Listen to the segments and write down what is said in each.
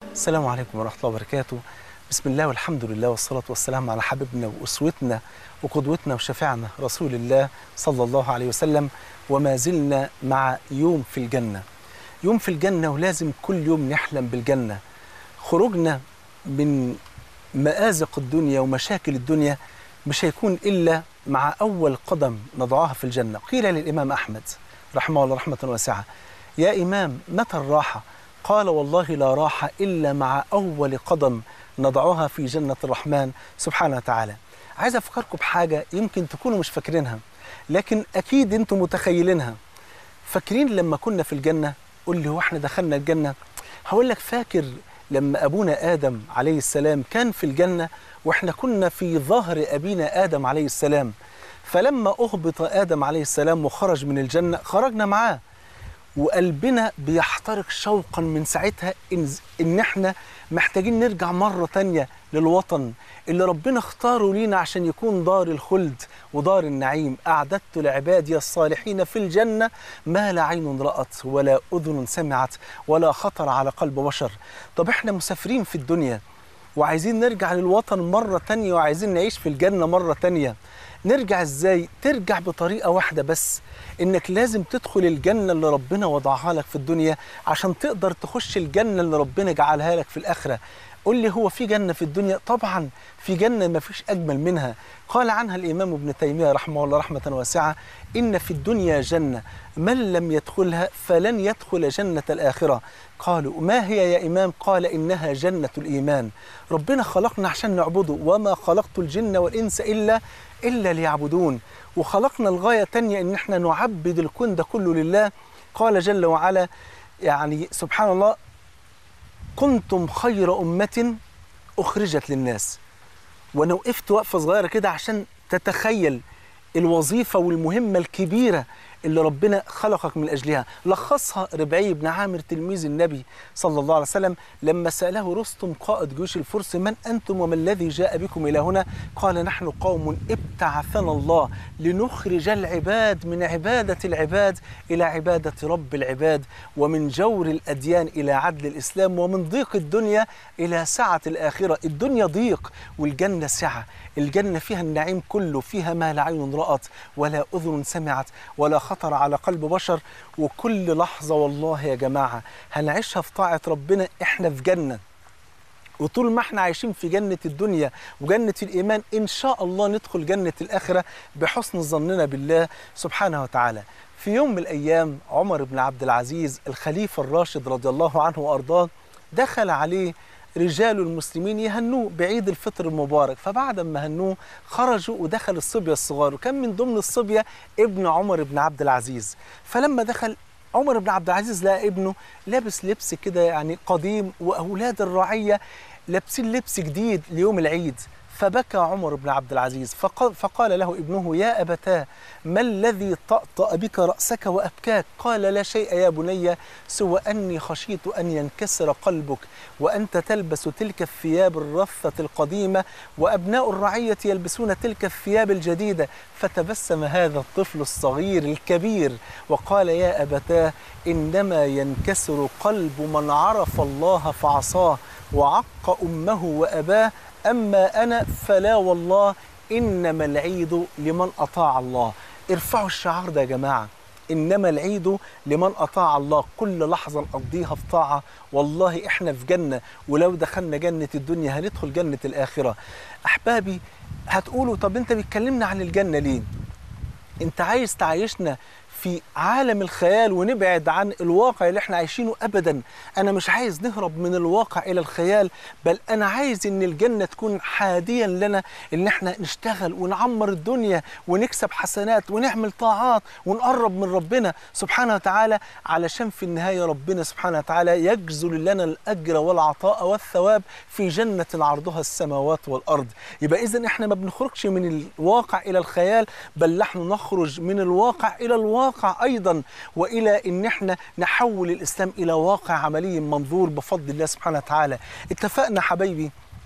السلام عليكم ورحمة الله وبركاته بسم الله والحمد لله والصلاة والسلام على حبيبنا وأسوتنا وقدوتنا وشفيعنا رسول الله صلى الله عليه وسلم وما زلنا مع يوم في الجنة يوم في الجنة ولازم كل يوم نحلم بالجنة خروجنا من مآزق الدنيا ومشاكل الدنيا مش هيكون إلا مع أول قدم نضعها في الجنة قيل للإمام أحمد رحمه الله رحمة واسعة يا إمام متى الراحة قال والله لا راحة إلا مع أول قدم نضعها في جنة الرحمن سبحانه وتعالى عايز أفكركم بحاجة يمكن تكونوا مش فاكرينها لكن أكيد أنتم متخيلينها فاكرين لما كنا في الجنة قول لي هو احنا دخلنا الجنة هقول لك فاكر لما أبونا آدم عليه السلام كان في الجنة وإحنا كنا في ظهر أبينا آدم عليه السلام فلما أهبط آدم عليه السلام وخرج من الجنة خرجنا معاه وقلبنا بيحترق شوقا من ساعتها إن, إن إحنا محتاجين نرجع مرة تانية للوطن اللي ربنا اختاره لينا عشان يكون دار الخلد ودار النعيم أعددت لعبادي الصالحين في الجنة ما لا عين رأت ولا أذن سمعت ولا خطر على قلب بشر طب إحنا مسافرين في الدنيا وعايزين نرجع للوطن مرة تانية وعايزين نعيش في الجنة مرة تانية نرجع ازاي ترجع بطريقة واحدة بس انك لازم تدخل الجنة اللي ربنا وضعها لك في الدنيا عشان تقدر تخش الجنة اللي ربنا جعلها لك في الآخرة قول لي هو في جنة في الدنيا طبعا في جنة ما فيش أجمل منها قال عنها الإمام ابن تيمية رحمه الله رحمة واسعة إن في الدنيا جنة من لم يدخلها فلن يدخل جنة الآخرة قالوا ما هي يا إمام قال إنها جنة الإيمان ربنا خلقنا عشان نعبده وما خلقت الجن والإنس إلا إلا ليعبدون وخلقنا الغاية تانية إن احنا نعبد الكون ده كله لله قال جل وعلا يعني سبحان الله كنتم خير أمة أخرجت للناس وأنا وقفت وقفة صغيرة كده عشان تتخيل الوظيفة والمهمة الكبيرة اللي ربنا خلقك من أجلها لخصها ربعي بن عامر تلميذ النبي صلى الله عليه وسلم لما سأله رستم قائد جيوش الفرس من أنتم وما الذي جاء بكم إلى هنا قال نحن قوم ابتعثنا الله لنخرج العباد من عبادة العباد إلى عبادة رب العباد ومن جور الأديان إلى عدل الإسلام ومن ضيق الدنيا إلى سعة الآخرة الدنيا ضيق والجنة سعة الجنة فيها النعيم كله فيها ما لا عين رأت ولا أذن سمعت ولا خطر على قلب بشر وكل لحظة والله يا جماعة هنعيشها في طاعة ربنا إحنا في جنة وطول ما احنا عايشين في جنة الدنيا وجنة الإيمان إن شاء الله ندخل جنة الآخرة بحسن ظننا بالله سبحانه وتعالى في يوم من الأيام عمر بن عبد العزيز الخليفة الراشد رضي الله عنه وأرضاه دخل عليه رجال المسلمين يهنوه بعيد الفطر المبارك فبعد ما هنوه خرجوا ودخل الصبية الصغار وكان من ضمن الصبية ابن عمر بن عبد العزيز فلما دخل عمر بن عبد العزيز لقى ابنه لابس لبس كده يعني قديم وأولاد الرعية لابسين لبس جديد ليوم العيد فبكى عمر بن عبد العزيز فقال, فقال له ابنه يا أبتاه ما الذي طأطأ بك رأسك وأبكاك قال لا شيء يا بني سوى أني خشيت أن ينكسر قلبك وأنت تلبس تلك الثياب الرثة القديمة وأبناء الرعية يلبسون تلك الثياب الجديدة فتبسم هذا الطفل الصغير الكبير وقال يا أبتاه إنما ينكسر قلب من عرف الله فعصاه وعق أمه وأباه أما أنا فلا والله إنما العيد لمن أطاع الله ارفعوا الشعار ده يا جماعة إنما العيد لمن أطاع الله كل لحظة نقضيها في طاعة والله إحنا في جنة ولو دخلنا جنة الدنيا هندخل جنة الآخرة أحبابي هتقولوا طب أنت بتكلمنا عن الجنة ليه أنت عايز تعيشنا في عالم الخيال ونبعد عن الواقع اللي احنا عايشينه ابدا انا مش عايز نهرب من الواقع الى الخيال بل انا عايز ان الجنه تكون حاديا لنا ان احنا نشتغل ونعمر الدنيا ونكسب حسنات ونعمل طاعات ونقرب من ربنا سبحانه وتعالى علشان في النهايه ربنا سبحانه وتعالى يجزل لنا الاجر والعطاء والثواب في جنه عرضها السماوات والارض يبقى اذا احنا ما بنخرجش من الواقع الى الخيال بل نحن نخرج من الواقع الى الواقع الواقع أيضا وإلى أن احنا نحول الإسلام إلى واقع عملي منظور بفضل الله سبحانه وتعالى اتفقنا حبايبي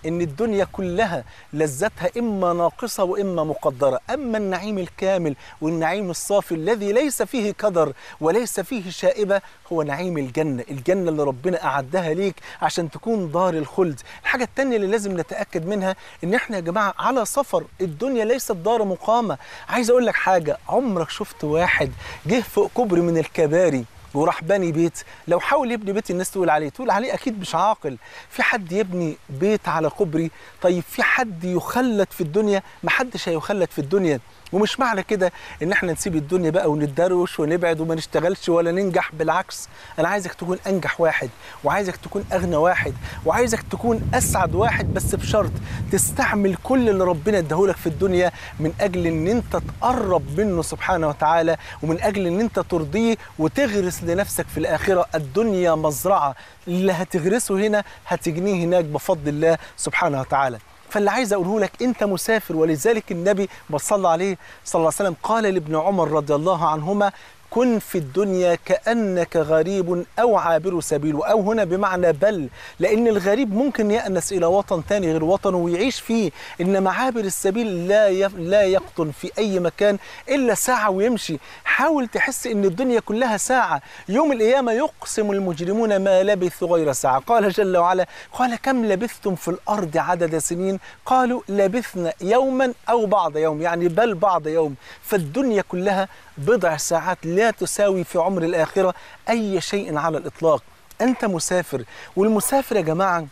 ان الدنيا كلها لذتها اما ناقصه واما مقدره اما النعيم الكامل والنعيم الصافي الذي ليس فيه كدر وليس فيه شائبه هو نعيم الجنه الجنه اللي ربنا اعدها ليك عشان تكون دار الخلد الحاجه الثانيه اللي لازم نتاكد منها ان احنا يا جماعه على سفر الدنيا ليست دار مقامه عايز اقول لك حاجه عمرك شفت واحد جه فوق كوبري من الكباري وراح بني بيت لو حاول يبني بيت الناس تقول عليه تقول عليه اكيد مش عاقل في حد يبني بيت على كوبري طيب في حد يخلد في الدنيا ما حدش هيخلد في الدنيا ومش معنى كده ان احنا نسيب الدنيا بقى ونتدروش ونبعد وما نشتغلش ولا ننجح بالعكس انا عايزك تكون انجح واحد وعايزك تكون اغنى واحد وعايزك تكون اسعد واحد بس بشرط تستعمل كل اللي ربنا اداهولك في الدنيا من اجل ان انت تقرب منه سبحانه وتعالى ومن اجل ان انت ترضيه وتغرس لنفسك في الاخره الدنيا مزرعه اللي هتغرسه هنا هتجنيه هناك بفضل الله سبحانه وتعالى فاللي عايز اقوله لك انت مسافر ولذلك النبي صلى عليه صلى الله عليه وسلم قال لابن عمر رضي الله عنهما كن في الدنيا كأنك غريب أو عابر سبيل أو هنا بمعنى بل لأن الغريب ممكن يأنس إلى وطن تاني غير وطنه ويعيش فيه إنما عابر السبيل لا لا يقطن في أي مكان إلا ساعة ويمشي حاول تحس إن الدنيا كلها ساعة يوم القيامة يقسم المجرمون ما لبثوا غير ساعة قال جل وعلا قال كم لبثتم في الأرض عدد سنين قالوا لبثنا يوما أو بعض يوم يعني بل بعض يوم فالدنيا كلها بضع ساعات لا تساوي في عمر الآخرة أي شيء على الإطلاق أنت مسافر والمسافر يا جماعة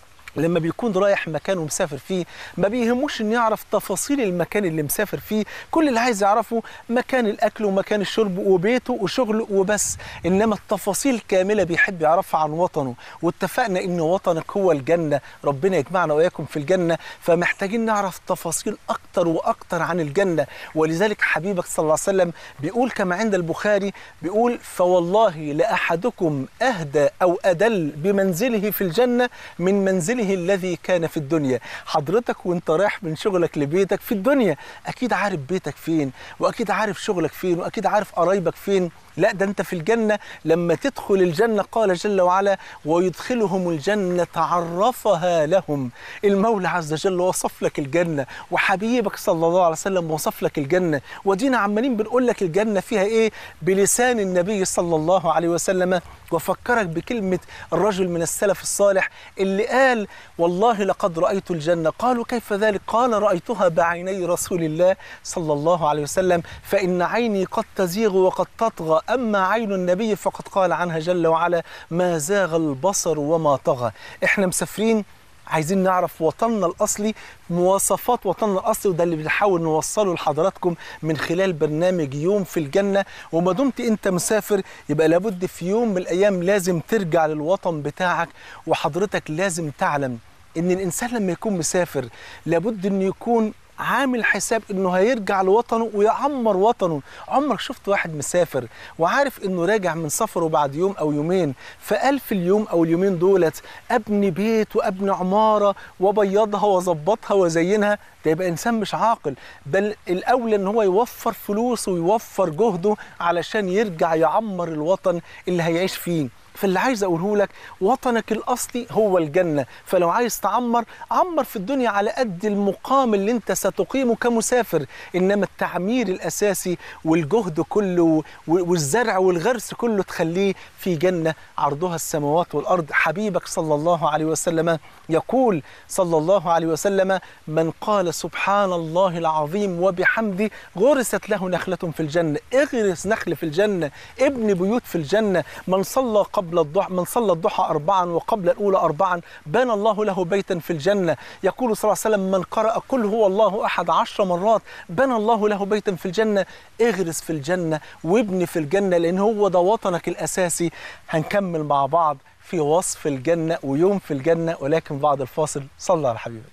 لما بيكون رايح مكان ومسافر فيه ما بيهموش ان يعرف تفاصيل المكان اللي مسافر فيه كل اللي عايز يعرفه مكان الاكل ومكان الشرب وبيته وشغله وبس انما التفاصيل كامله بيحب يعرفها عن وطنه واتفقنا ان وطنك هو الجنه ربنا يجمعنا واياكم في الجنه فمحتاجين نعرف تفاصيل اكتر واكتر عن الجنه ولذلك حبيبك صلى الله عليه وسلم بيقول كما عند البخاري بيقول فوالله لاحدكم اهدى او ادل بمنزله في الجنه من منزله الذي كان في الدنيا حضرتك وانت رايح من شغلك لبيتك في الدنيا اكيد عارف بيتك فين واكيد عارف شغلك فين واكيد عارف قرايبك فين لا ده انت في الجنه لما تدخل الجنه قال جل وعلا ويدخلهم الجنه عرفها لهم المولى عز وجل وصف لك الجنه وحبيبك صلى الله عليه وسلم وصف لك الجنه ودينا عمالين بنقول لك الجنه فيها ايه بلسان النبي صلى الله عليه وسلم وفكرك بكلمه الرجل من السلف الصالح اللي قال والله لقد رايت الجنه قالوا كيف ذلك قال رايتها بعيني رسول الله صلى الله عليه وسلم فان عيني قد تزيغ وقد تطغى أما عين النبي فقد قال عنها جل وعلا ما زاغ البصر وما طغى احنا مسافرين عايزين نعرف وطننا الأصلي مواصفات وطننا الأصلي وده اللي بنحاول نوصله لحضراتكم من خلال برنامج يوم في الجنة وما دمت أنت مسافر يبقى لابد في يوم من الأيام لازم ترجع للوطن بتاعك وحضرتك لازم تعلم إن الإنسان لما يكون مسافر لابد إنه يكون عامل حساب انه هيرجع لوطنه ويعمر وطنه عمرك شفت واحد مسافر وعارف انه راجع من سفره بعد يوم او يومين فقال في اليوم او اليومين دولت ابني بيت وابني عماره وبيضها واظبطها وازينها ده يبقى انسان مش عاقل بل الاولى ان هو يوفر فلوسه ويوفر جهده علشان يرجع يعمر الوطن اللي هيعيش فيه فاللي عايز اقوله لك وطنك الاصلي هو الجنه فلو عايز تعمر عمر في الدنيا على قد المقام اللي انت ستقيمه كمسافر انما التعمير الاساسي والجهد كله والزرع والغرس كله تخليه في جنه عرضها السماوات والارض حبيبك صلى الله عليه وسلم يقول صلى الله عليه وسلم من قال سبحان الله العظيم وبحمده غرست له نخله في الجنه اغرس نخل في الجنه ابن بيوت في الجنه من صلى قبل قبل الضحى من صلى الضحى أربعا وقبل الأولى أربعا بنى الله له بيتا في الجنة يقول صلى الله عليه وسلم من قرأ قل هو الله أحد عشر مرات بنى الله له بيتا في الجنة اغرس في الجنة وابني في الجنة لأن هو ده وطنك الأساسي هنكمل مع بعض في وصف الجنة ويوم في الجنة ولكن بعد الفاصل صلى على حبيبك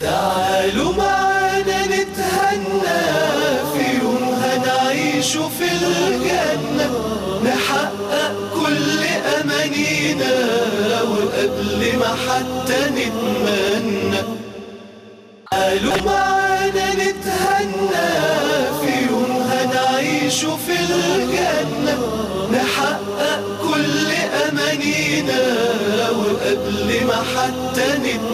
تعالوا معانا نتهنى في يوم هنعيش في الجنة نحقق كل أمانينا وقبل ما حتى نتمنى تعالوا معانا نتهنى في يوم هنعيش في الجنة نحقق كل أمانينا وقبل قبل ما حتى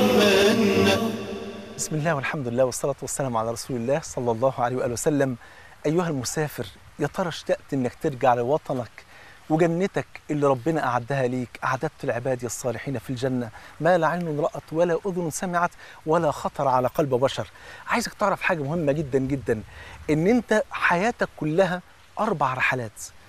نتمنى بسم الله والحمد لله والصلاة والسلام على رسول الله صلى الله عليه وآله وسلم أيها المسافر يا ترى اشتقت إنك ترجع لوطنك وجنتك اللي ربنا أعدها ليك أعددت العباد الصالحين في الجنة ما لا عين رأت ولا أذن سمعت ولا خطر على قلب بشر عايزك تعرف حاجة مهمة جدا جدا إن أنت حياتك كلها أربع رحلات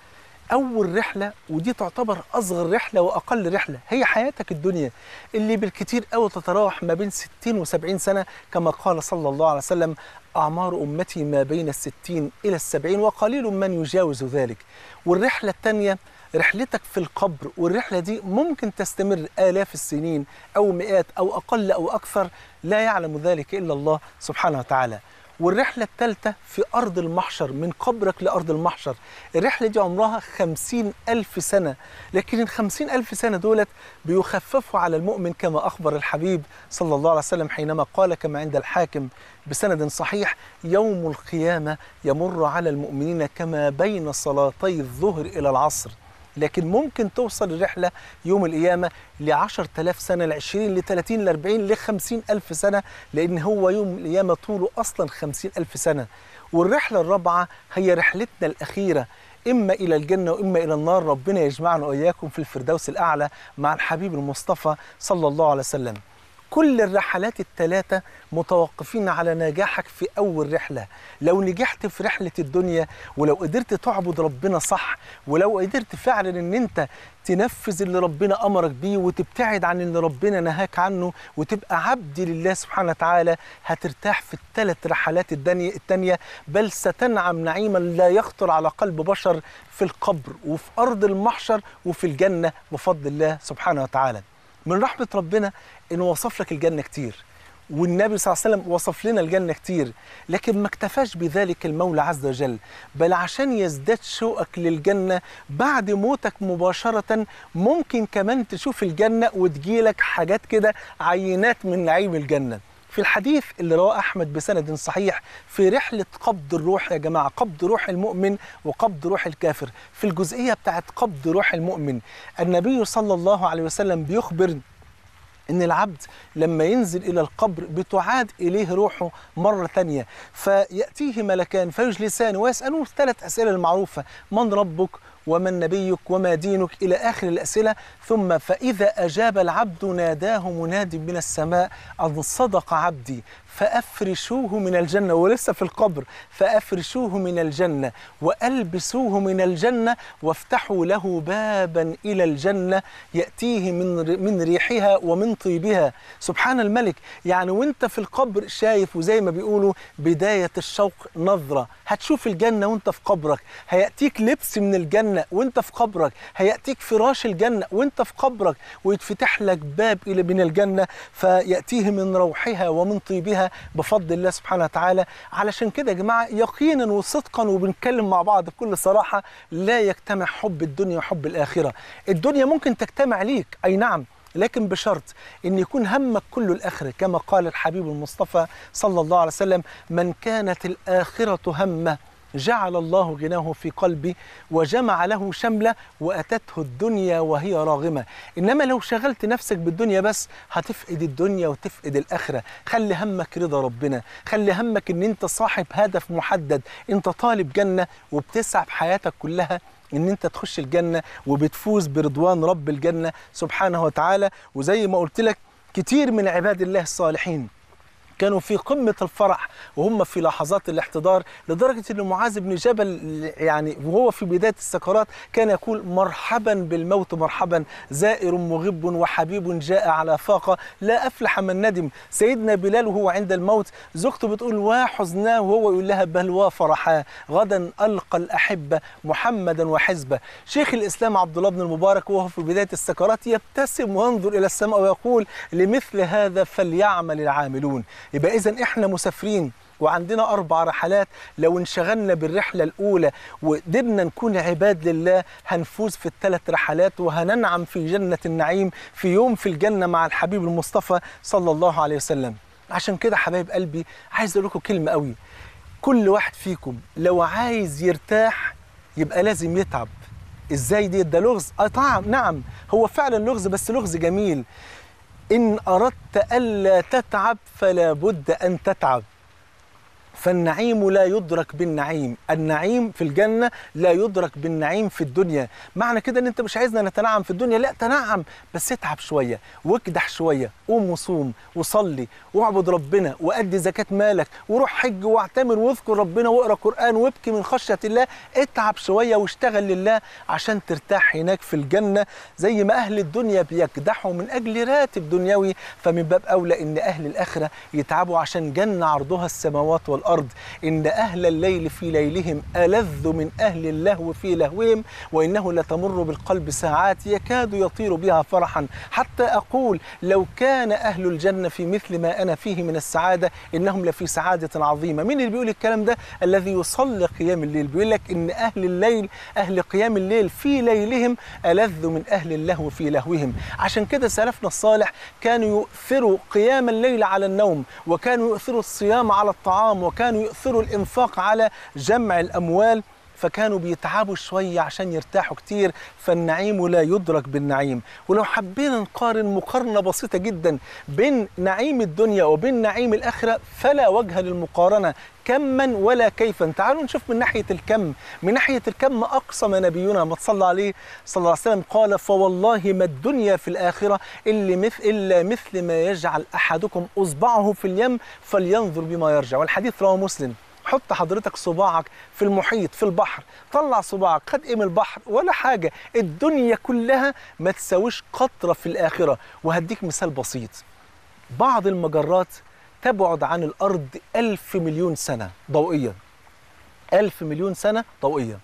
أول رحلة ودي تعتبر أصغر رحلة وأقل رحلة هي حياتك الدنيا اللي بالكثير أوي تتراوح ما بين 60 و70 سنة كما قال صلى الله عليه وسلم أعمار أمتي ما بين الستين إلى السبعين وقليل من يجاوز ذلك والرحلة الثانية رحلتك في القبر والرحلة دي ممكن تستمر آلاف السنين أو مئات أو أقل أو أكثر لا يعلم ذلك إلا الله سبحانه وتعالى والرحلة الثالثة في أرض المحشر من قبرك لأرض المحشر الرحلة دي عمرها خمسين ألف سنة لكن الخمسين ألف سنة دولت بيخففوا على المؤمن كما أخبر الحبيب صلى الله عليه وسلم حينما قال كما عند الحاكم بسند صحيح يوم القيامة يمر على المؤمنين كما بين صلاتي الظهر إلى العصر لكن ممكن توصل الرحلة يوم القيامة لعشر تلاف سنة لعشرين لثلاثين لأربعين لخمسين ألف سنة لأن هو يوم القيامة طوله أصلا خمسين ألف سنة والرحلة الرابعة هي رحلتنا الأخيرة إما إلى الجنة وإما إلى النار ربنا يجمعنا وإياكم في الفردوس الأعلى مع الحبيب المصطفى صلى الله عليه وسلم كل الرحلات الثلاثة متوقفين على نجاحك في أول رحلة لو نجحت في رحلة الدنيا ولو قدرت تعبد ربنا صح ولو قدرت فعلا ان انت تنفذ اللي ربنا أمرك بيه وتبتعد عن اللي ربنا نهاك عنه وتبقى عبد لله سبحانه وتعالى هترتاح في الثلاث رحلات الدنيا التانية بل ستنعم نعيما لا يخطر على قلب بشر في القبر وفي أرض المحشر وفي الجنة بفضل الله سبحانه وتعالى من رحمة ربنا إنه وصف لك الجنة كتير والنبي صلى الله عليه وسلم وصف لنا الجنة كتير لكن ما اكتفاش بذلك المولى عز وجل بل عشان يزداد شوقك للجنة بعد موتك مباشرة ممكن كمان تشوف الجنة وتجيلك حاجات كده عينات من نعيم الجنة في الحديث اللي رواه أحمد بسند صحيح في رحلة قبض الروح يا جماعة قبض روح المؤمن وقبض روح الكافر في الجزئية بتاعت قبض روح المؤمن النبي صلى الله عليه وسلم بيخبر ان العبد لما ينزل الى القبر بتعاد اليه روحه مره ثانيه فياتيه ملكان فيجلسان ويسالوه الثلاث اسئله المعروفه من ربك ومن نبيك وما دينك الى اخر الاسئله ثم فاذا اجاب العبد ناداه مناد من السماء ان صدق عبدي فافرشوه من الجنه ولسه في القبر فافرشوه من الجنه والبسوه من الجنه وافتحوا له بابا الى الجنه ياتيه من من ريحها ومن طيبها سبحان الملك يعني وانت في القبر شايف وزي ما بيقولوا بدايه الشوق نظره هتشوف الجنه وانت في قبرك هياتيك لبس من الجنه وانت في قبرك هياتيك فراش الجنه وانت في قبرك ويتفتح لك باب الى من الجنه فياتيه من روحها ومن طيبها بفضل الله سبحانه وتعالى علشان كده يا جماعه يقينا وصدقا وبنتكلم مع بعض بكل صراحه لا يجتمع حب الدنيا وحب الاخره الدنيا ممكن تجتمع ليك اي نعم لكن بشرط ان يكون همك كله الاخره كما قال الحبيب المصطفى صلى الله عليه وسلم من كانت الاخره همه جعل الله غناه في قلبي وجمع له شمله واتته الدنيا وهي راغمه انما لو شغلت نفسك بالدنيا بس هتفقد الدنيا وتفقد الاخره خلي همك رضا ربنا خلي همك ان انت صاحب هدف محدد انت طالب جنه وبتسعى بحياتك كلها ان انت تخش الجنه وبتفوز برضوان رب الجنه سبحانه وتعالى وزي ما قلت لك كتير من عباد الله الصالحين كانوا في قمة الفرح وهم في لحظات الاحتضار لدرجة أن معاذ بن جبل يعني وهو في بداية السكرات كان يقول مرحبا بالموت مرحبا زائر مغب وحبيب جاء على فاقة لا أفلح من ندم سيدنا بلال وهو عند الموت زوجته بتقول وحزناه وهو يقول لها بل وفرحا غدا ألقى الأحبة محمدا وحزبه شيخ الإسلام عبد الله بن المبارك وهو في بداية السكرات يبتسم وينظر إلى السماء ويقول لمثل هذا فليعمل العاملون يبقى اذا احنا مسافرين وعندنا اربع رحلات لو انشغلنا بالرحله الاولى وقدرنا نكون عباد لله هنفوز في الثلاث رحلات وهننعم في جنه النعيم في يوم في الجنه مع الحبيب المصطفى صلى الله عليه وسلم عشان كده حبايب قلبي عايز اقول لكم كلمه قوي كل واحد فيكم لو عايز يرتاح يبقى لازم يتعب ازاي دي ده لغز اه طبعا نعم هو فعلا لغز بس لغز جميل إن أردت ألا تتعب فلا بد أن تتعب فالنعيم لا يدرك بالنعيم النعيم في الجنة لا يدرك بالنعيم في الدنيا معنى كده ان انت مش عايزنا نتنعم في الدنيا لا تنعم بس اتعب شوية واكدح شوية قوم وصوم وصلي واعبد ربنا وادي زكاة مالك وروح حج واعتمر واذكر ربنا واقرا قرآن وابكي من خشية الله اتعب شوية واشتغل لله عشان ترتاح هناك في الجنة زي ما اهل الدنيا بيكدحوا من اجل راتب دنيوي فمن باب اولى ان اهل الاخرة يتعبوا عشان جنة عرضها السماوات والارض ان اهل الليل في ليلهم الذ من اهل اللهو في لهوهم وانه لتمر بالقلب ساعات يكاد يطير بها فرحا حتى اقول لو كان اهل الجنه في مثل ما انا فيه من السعاده انهم لفي سعاده عظيمه مين اللي بيقول الكلام ده الذي يصلي قيام الليل بيقول لك ان اهل الليل اهل قيام الليل في ليلهم الذ من اهل اللهو في لهوهم عشان كده سلفنا الصالح كانوا يؤثروا قيام الليل على النوم وكانوا يؤثروا الصيام على الطعام وكانوا يؤثروا الانفاق على جمع الاموال فكانوا بيتعبوا شوية عشان يرتاحوا كتير فالنعيم لا يدرك بالنعيم ولو حبينا نقارن مقارنة بسيطة جدا بين نعيم الدنيا وبين نعيم الآخرة فلا وجه للمقارنة كما ولا كيفا تعالوا نشوف من ناحية الكم من ناحية الكم أقسم نبينا ما تصلى عليه صلى الله عليه وسلم قال فوالله ما الدنيا في الآخرة إلا مثل, إلا مثل ما يجعل أحدكم أصبعه في اليم فلينظر بما يرجع والحديث رواه مسلم حط حضرتك صباعك في المحيط في البحر طلع صباعك خد ايه من البحر ولا حاجة الدنيا كلها ما تساويش قطرة في الآخرة وهديك مثال بسيط بعض المجرات تبعد عن الأرض ألف مليون سنة ضوئيا ألف مليون سنة ضوئيا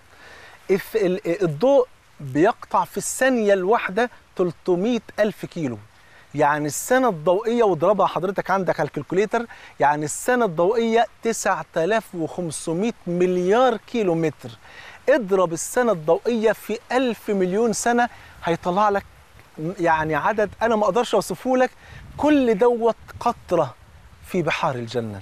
الضوء بيقطع في الثانية الواحدة 300 ألف كيلو يعني السنة الضوئية واضربها حضرتك عندك على الكالكوليتر يعني السنة الضوئية 9500 مليار كيلو متر اضرب السنة الضوئية في ألف مليون سنة هيطلع لك يعني عدد أنا ما أقدرش أوصفه لك كل دوت قطرة في بحار الجنة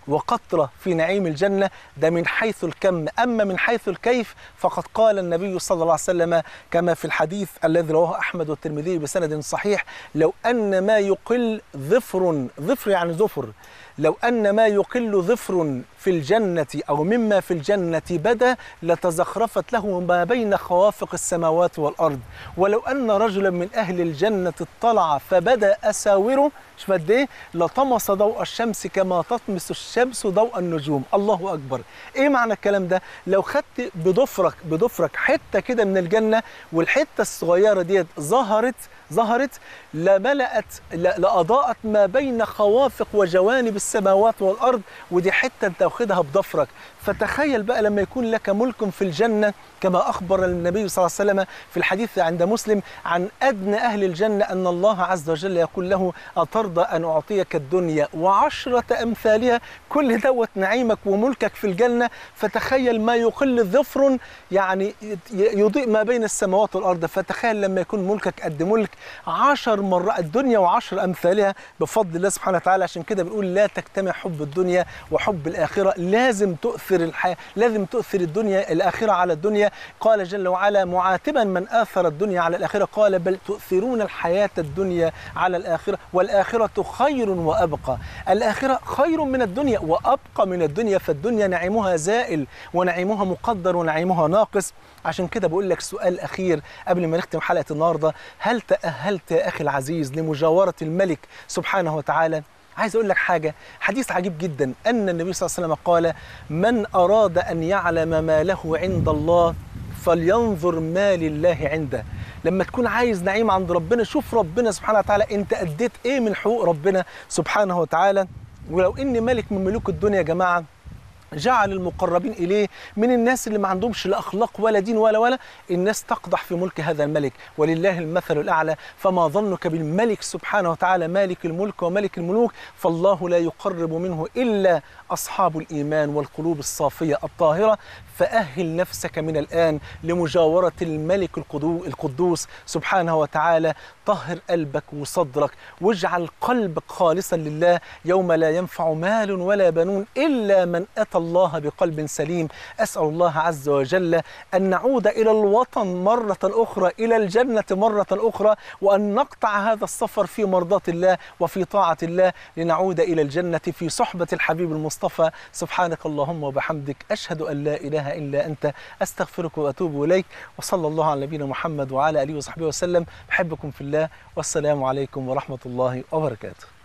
وقطرة في نعيم الجنة ده من حيث الكم أما من حيث الكيف فقد قال النبي صلى الله عليه وسلم كما في الحديث الذي رواه أحمد والترمذي بسند صحيح لو أن ما يقل ظفر ظفر يعني ظفر لو أن ما يقل ظفر في الجنة أو مما في الجنة بدا لتزخرفت له ما بين خوافق السماوات والأرض ولو أن رجلا من أهل الجنة اطلع فبدا أساوره شوف قد إيه لطمس ضوء الشمس كما تطمس الشمس ضوء النجوم الله أكبر إيه معنى الكلام ده لو خدت بضفرك بضفرك حتة كده من الجنة والحتة الصغيرة ديت ظهرت ظهرت لملأت لأضاءت ما بين خوافق وجوانب السماوات والأرض ودي حتة أنت واخدها بضفرك فتخيل بقى لما يكون لك ملك في الجنة كما أخبر النبي صلى الله عليه وسلم في الحديث عند مسلم عن أدنى أهل الجنة أن الله عز وجل يقول له أترضى أن أعطيك الدنيا وعشرة أمثالها كل دوت نعيمك وملكك في الجنة فتخيل ما يقل ظفر يعني يضيء ما بين السماوات والأرض فتخيل لما يكون ملكك قد ملك عشر مرات الدنيا وعشر أمثالها بفضل الله سبحانه وتعالى عشان كده بنقول لا تجتمع حب الدنيا وحب الآخرة لازم تؤثر الحياة لازم تؤثر الدنيا الآخرة على الدنيا قال جل وعلا معاتبا من آثر الدنيا على الآخرة قال بل تؤثرون الحياة الدنيا على الآخرة والآخرة خير وأبقى الآخرة خير من الدنيا وأبقى من الدنيا فالدنيا نعيمها زائل ونعيمها مقدر ونعيمها ناقص عشان كده بقول لك سؤال أخير قبل ما نختم حلقة النهاردة هل تأهلت يا أخي العزيز لمجاورة الملك سبحانه وتعالى عايز اقول لك حاجه حديث عجيب جدا ان النبي صلى الله عليه وسلم قال من اراد ان يعلم ما له عند الله فلينظر ما لله عنده لما تكون عايز نعيم عند ربنا شوف ربنا سبحانه وتعالى انت اديت ايه من حقوق ربنا سبحانه وتعالى ولو ان ملك من ملوك الدنيا يا جماعه جعل المقربين إليه من الناس اللي ما عندهمش لا أخلاق ولا دين ولا ولا الناس تقدح في ملك هذا الملك ولله المثل الأعلى فما ظنك بالملك سبحانه وتعالى مالك الملك وملك الملوك فالله لا يقرب منه إلا أصحاب الإيمان والقلوب الصافية الطاهرة فأهل نفسك من الآن لمجاورة الملك القدو- القدوس سبحانه وتعالى طهر قلبك وصدرك واجعل قلبك خالصا لله يوم لا ينفع مال ولا بنون إلا من أتى الله بقلب سليم أسأل الله عز وجل أن نعود إلى الوطن مرة أخرى إلى الجنة مرة أخرى وأن نقطع هذا السفر في مرضاة الله وفي طاعة الله لنعود إلى الجنة في صحبة الحبيب المصطفى سبحانك اللهم وبحمدك أشهد أن لا إله إلا أنت أستغفرك وأتوب إليك وصلى الله على نبينا محمد وعلى آله وصحبه وسلم بحبكم في الله والسلام عليكم ورحمة الله وبركاته